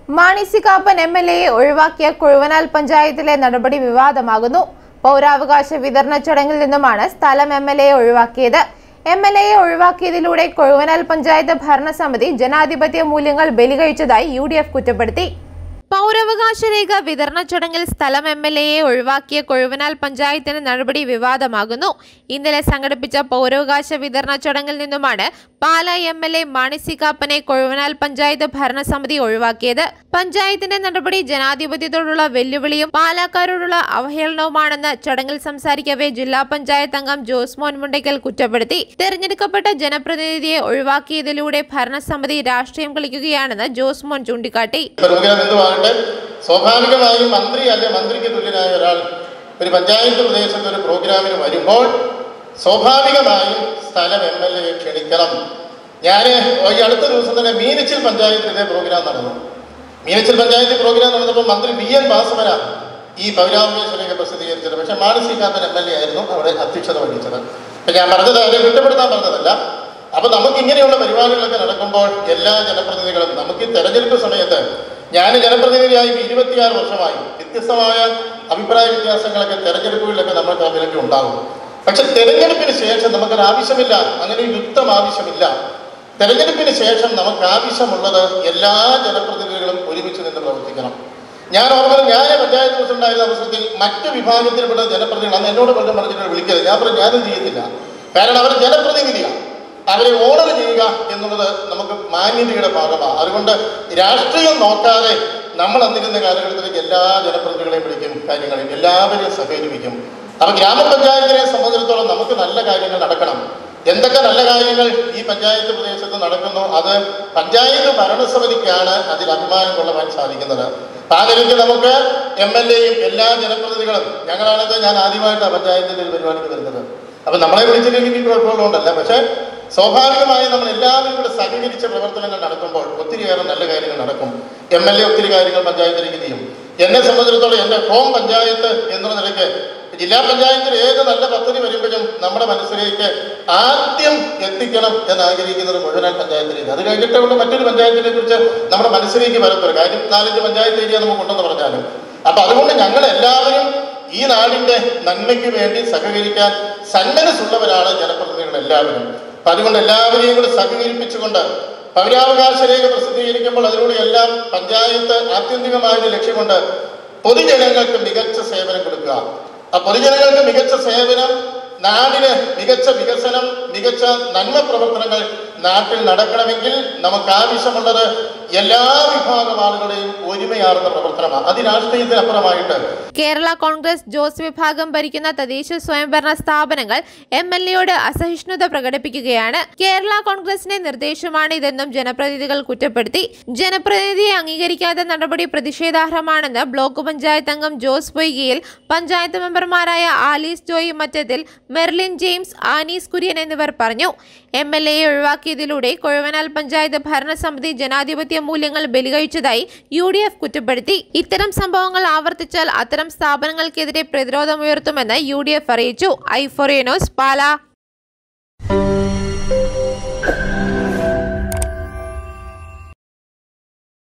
Mani C Kappan M L എയെ ഒഴിവാക്കിയ കുഴുവനാൽ പഞ്ചായത്തിലെ നടപടി വിവാദമാകുന്നു പൗരാവകാശ വിതരണ ചടങ്ങിൽ നിന്നുമാണ് സ്ഥലം എം എൽ എയെ ഒഴിവാക്കിയത് എം എൽ എയെ ഒഴിവാക്കിയതിലൂടെ കൊഴുവനാൽ പഞ്ചായത്ത് ഭരണസമിതി ജനാധിപത്യ മൂല്യങ്ങൾ ബലികഴിച്ചതായി യു ഡി എഫ് കുറ്റപ്പെടുത്തി പൗരാവകാശ രേഖ വിതരണ ചടങ്ങിൽ സ്ഥലം എം എൽ എയെ ഒഴിവാക്കിയ കൊഴുവനാൽ പഞ്ചായത്തിന് നടപടി വിവാദമാകുന്നു ഇന്നലെ സംഘടിപ്പിച്ച പൗരാവകാശ വിതരണ ചടങ്ങിൽ നിന്നുമാണ് Pala M L A Mani C കാപ്പനെ കൊഴുവനാൽ പഞ്ചായത്ത് ഭരണസമിതി ഒഴിവാക്കിയത് പഞ്ചായത്തിന്റെ നടപടി ജനാധിപത്യത്തോടുള്ള വെല്ലുവിളിയും പാലക്കാരോടുള്ള അവഹേളനവുമാണെന്ന് ചടങ്ങിൽ സംസാരിക്കവേ ജില്ലാ പഞ്ചായത്ത് അംഗം ജോസ് മോൻ മുണ്ടയ്ക്കൽ കുറ്റപ്പെടുത്തി തെരഞ്ഞെടുക്കപ്പെട്ട ജനപ്രതിനിധിയെ ഒഴിവാക്കിയതിലൂടെ ഭരണസമിതി രാഷ്ട്രീയം കളിക്കുകയാണെന്ന് ജോസ് മോൻ ചൂണ്ടിക്കാട്ടി പ്രോഗ്രാം എന്തുമാകട്ടെ സ്വാഭാവികമായും മന്ത്രി അല്ലെ മന്ത്രിക്ക് തുല്യനായ ഒരാൾ ഒരു പഞ്ചായത്ത് പ്രദേശത്ത് ഒരു പ്രോഗ്രാമിന് വരുമ്പോൾ സ്വാഭാവികമായും സ്ഥലം എം എൽ എ ക്ഷണിക്കണം ഞാൻ ഈ അടുത്ത ദിവസം തന്നെ മീനച്ചിൽ പഞ്ചായത്തിൽ ഇതേ പ്രോഗ്രാം നടന്നു മീനച്ചിൽ പഞ്ചായത്തിൽ പ്രോഗ്രാം നടന്നപ്പോൾ മന്ത്രി വി എൻ വാസവന ഈ പൗരാവകാശ രേഖ പ്രസിദ്ധീകരിച്ചത് പക്ഷെ മാനസികാന്തൻ എം എൽ എ ആയിരുന്നു അവിടെ അധ്യക്ഷത വഹിച്ചത് അപ്പൊ ഞാൻ പറഞ്ഞത് അതിനെ കുറ്റപ്പെടുത്താൻ പറഞ്ഞതല്ല അപ്പൊ നമുക്ക് ഇങ്ങനെയുള്ള പരിപാടികളൊക്കെ നടക്കുമ്പോൾ എല്ലാ ജനപ്രതിനിധികളും നമുക്ക് ഈ തെരഞ്ഞെടുപ്പ് സമയത്ത് ഞാൻ ജനപ്രതിനിധിയായി ഇരുപത്തിയാറ് വർഷമായി വ്യത്യസ്തമായ അഭിപ്രായ വ്യത്യാസങ്ങളൊക്കെ തെരഞ്ഞെടുപ്പുകളിലൊക്കെ നമ്മൾ തമ്മിലൊക്കെ ഉണ്ടാകും പക്ഷെ തെരഞ്ഞെടുപ്പിന് ശേഷം നമുക്കൊരു ആവശ്യമില്ല അങ്ങനെ ഒരു യുദ്ധം ആവശ്യമില്ല തെരഞ്ഞെടുപ്പിന് ശേഷം നമുക്ക് ആവശ്യമുള്ളത് എല്ലാ ജനപ്രതിനിധികളും ഒരുമിച്ച് നിന്ന് പ്രവർത്തിക്കണം ഞാൻ ഓർമ്മ ഞാൻ പഞ്ചായത്ത് പ്രസിഡന്റായിരുന്ന അവസരത്തിൽ മറ്റു വിഭാഗത്തിൽപ്പെട്ട ജനപ്രതിനിധികൾ അന്ന് എന്നോട് പലരും പറഞ്ഞിട്ട് വിളിക്കരുത് ഞാൻ പറഞ്ഞു ഞാനും ചെയ്യത്തില്ല കാരണം അവർ ജനപ്രതിനിധിയാണ് അവരെ ഓർഡർ ചെയ്യുക എന്നുള്ളത് നമുക്ക് മാന്യതയുടെ ഭാഗമാണ് അതുകൊണ്ട് രാഷ്ട്രീയം നോക്കാതെ നമ്മൾ അന്നിരുന്ന കാലഘട്ടത്തിലേക്ക് എല്ലാ ജനപ്രതിനിധികളെയും വിളിക്കും കാര്യങ്ങളിൽ എല്ലാവരെയും സഹകരിപ്പിക്കും അപ്പൊ ഗ്രാമപഞ്ചായത്തിനെ സംബന്ധിച്ചിടത്തോളം നമുക്ക് നല്ല കാര്യങ്ങൾ നടക്കണം എന്തൊക്കെ നല്ല കാര്യങ്ങൾ ഈ പഞ്ചായത്ത് പ്രദേശത്ത് നടക്കുന്നു അത് പഞ്ചായത്ത് ഭരണസമിതിക്കാണ് അതിൽ അഭിമാനം കൊള്ളുവാൻ സാധിക്കുന്നത് പാലരിക്ക് നമുക്ക് എം എൽ എയും എല്ലാ ജനപ്രതിനിധികളും ഞങ്ങളാണത് ഞാൻ ആദ്യമായിട്ടാണ് പഞ്ചായത്തിന്റെ ഒരു പരിപാടിക്ക് വരുന്നത് അപ്പൊ നമ്മളെ വിളിച്ചില്ലെങ്കിൽ കുഴപ്പമുള്ളതുകൊണ്ടല്ല പക്ഷേ സ്വാഭാവികമായും നമ്മൾ എല്ലാവരും കൂടെ സഹകരിച്ച പ്രവർത്തനങ്ങൾ നടക്കുമ്പോൾ ഒത്തിരിയേറെ നല്ല കാര്യങ്ങൾ നടക്കും എം എൽ എ ഒത്തിരി കാര്യങ്ങൾ പഞ്ചായത്തിലേക്ക് ചെയ്യും എന്നെ സംബന്ധിച്ചിടത്തോളം എൻ്റെ ഹോം പഞ്ചായത്ത് എന്നുള്ള നിലയ്ക്ക് ജില്ലാ പഞ്ചായത്തിൽ ഏത് നല്ല പദ്ധതി വരുമ്പോഴും നമ്മുടെ മനസ്സിലേക്ക് ആദ്യം എത്തിക്കണം എന്ന് ആഗ്രഹിക്കുന്നത് മുഴുവൻ പഞ്ചായത്തിലേക്ക് അത് കഴിഞ്ഞിട്ടുള്ള മറ്റൊരു പഞ്ചായത്തിനെ കുറിച്ച് നമ്മുടെ മനസ്സിലേക്ക് വരത്തുള്ളൂ കാര്യം നാലഞ്ച് പഞ്ചായത്ത് ഏരിയ നമുക്കുണ്ടെന്ന് പറഞ്ഞാലും അപ്പൊ അതുകൊണ്ട് ഞങ്ങൾ എല്ലാവരും ഈ നാടിന്റെ നന്മയ്ക്ക് വേണ്ടി സഹകരിക്കാൻ സന്മനസ്സുള്ളവരാണ് ജനപ്രതിനിധികൾ എല്ലാവരും അപ്പൊ അതുകൊണ്ട് എല്ലാവരെയും കൂടെ സഹകരിപ്പിച്ചുകൊണ്ട് പൗരാവകാശ രേഖ പ്രസിദ്ധീകരിക്കുമ്പോൾ അതിലൂടെ എല്ലാം പഞ്ചായത്ത് ആത്യന്തികമായൊരു ലക്ഷ്യമുണ്ട് പൊതുജനങ്ങൾക്ക് മികച്ച സേവനം കൊടുക്കുക ആ പൊതുജനങ്ങൾക്ക് മികച്ച സേവനം നാടിന് മികച്ച വികസനം മികച്ച നന്മ പ്രവർത്തനങ്ങൾ നാട്ടിൽ നടക്കണമെങ്കിൽ നമുക്ക് ആവശ്യമുള്ളത് എല്ലാ വിഭാഗം ആളുകളെയും ഒരുമയാർന്ന പ്രവർത്തനമാണ് അത് രാഷ്ട്രീയത്തിനപ്പുറമായിട്ട് കേരള കോൺഗ്രസ് ജോസ് വിഭാഗം ഭരിക്കുന്ന തദ്ദേശ സ്വയംഭരണ സ്ഥാപനങ്ങൾ എം എൽ എയോട് അസഹിഷ്ണുത പ്രകടിപ്പിക്കുകയാണ് കേരള കോൺഗ്രസിന്റെ നിർദ്ദേശമാണ് ഇതെന്നും ജനപ്രതിനിധികൾ കുറ്റപ്പെടുത്തി ജനപ്രതിനിധിയെ അംഗീകരിക്കാത്ത നടപടി പ്രതിഷേധാർഹമാണെന്ന് ബ്ലോക്ക് പഞ്ചായത്ത് അംഗം ജോസ് പൊയ്കയിൽ പഞ്ചായത്ത് മെമ്പർമാരായ ആലീസ് ജോയി മറ്റത്തിൽ മെർലിൻ ജെയിംസ് ആനീസ് കുര്യൻ എന്നിവർ പറഞ്ഞു എം എൽ എയെ ഒഴിവാക്കിയതിലൂടെ കൊഴുവനാൽ പഞ്ചായത്ത് ഭരണസമിതി ജനാധിപത്യ മൂല്യങ്ങൾ ബലികഴിച്ചതായി യു ഡി എഫ് കുറ്റപ്പെടുത്തി ഇത്തരം സംഭവങ്ങൾ ആവർത്തിച്ചാൽ അത്തരം സ്ഥാപനങ്ങൾക്കെതിരെ പ്രതിരോധമുയർത്തുമെന്ന് യു ഡി എഫ് അറിയിച്ചു ഐ ഫോറിയനോസ് പാല